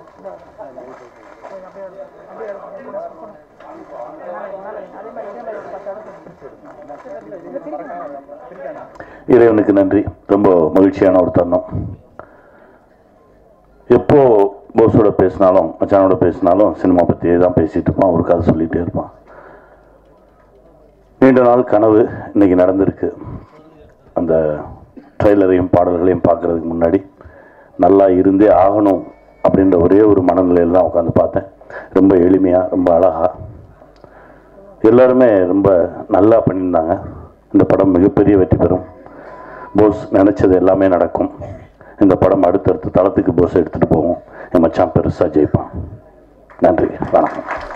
இறைவனுக்கு நன்றி ரொம்ப மகிழ்ச்சியான ஒரு தருணம் எப்போ போஸோட பேசினாலும் மச்சானோட பேசினாலும் சினிமா பற்றியே தான் பேசிட்டு இருப்பான் ஒரு கதை சொல்லிகிட்டே இருப்பான் நீண்ட நாள் கனவு இன்னைக்கு நடந்திருக்கு அந்த ட்ரெய்லரையும் பாடல்களையும் பார்க்கறதுக்கு முன்னாடி நல்லா இருந்தே ஆகணும் அப்படின்ற ஒரே ஒரு மனநிலையில் தான் உட்காந்து பார்த்தேன் ரொம்ப எளிமையாக ரொம்ப அழகாக எல்லாருமே ரொம்ப நல்லா பண்ணியிருந்தாங்க இந்த படம் மிகப்பெரிய வெற்றி பெறும் போஸ் நினச்சது எல்லாமே நடக்கும் இந்த படம் அடுத்தடுத்த தளத்துக்கு போஸ் எடுத்துகிட்டு போவோம் என் மச்சான் பெருசாக ஜெயிப்பான் நன்றி வணக்கம்